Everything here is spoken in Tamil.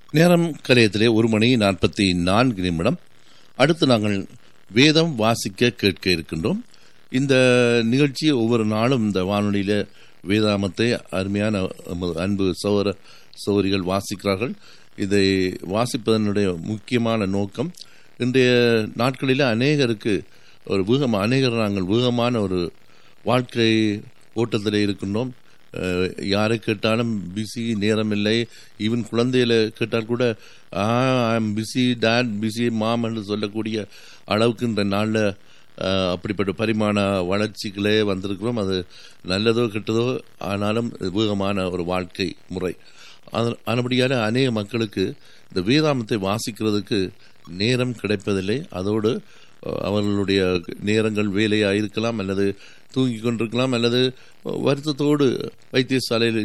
நேரம் கலையத்திலே ஒரு மணி நாற்பத்தி நான்கு நிமிடம் அடுத்து நாங்கள் வேதம் வாசிக்க கேட்க இருக்கின்றோம் இந்த நிகழ்ச்சி ஒவ்வொரு நாளும் இந்த வானொலியில வேதாமத்தை அருமையான நமது அன்பு சௌர சௌரிகள் வாசிக்கிறார்கள் இதை வாசிப்பதனுடைய முக்கியமான நோக்கம் இன்றைய நாட்களில் அநேகருக்கு ஒரு வேகம் அநேகர் நாங்கள் வேகமான ஒரு வாழ்க்கை ஓட்டத்தில் இருக்கின்றோம் அஹ், யாரை கேட்டாலும் பிஸி நேரம் இல்லை ஈவன் குழந்தையில கேட்டால் கூட I'm busy dad busy mom என்று சொல்லக்கூடிய அளவுக்கு இந்த நாளில் அப்படிப்பட்ட பரிமாண வளர்ச்சிகளே வந்திருக்கிறோம் அது நல்லதோ கெட்டதோ ஆனாலும் வேகமான ஒரு வாழ்க்கை முறை அதுபடியான அநேக மக்களுக்கு இந்த வேதாமத்தை வாசிக்கிறதுக்கு நேரம் கிடைப்பதில்லை அதோடு அஹ், அவர்களுடைய நேரங்கள் வேலையாக இருக்கலாம் அல்லது தூங்கிக் கொண்டிருக்கலாம் அல்லது வருத்தத்தோடு வைத்தியசாலையில்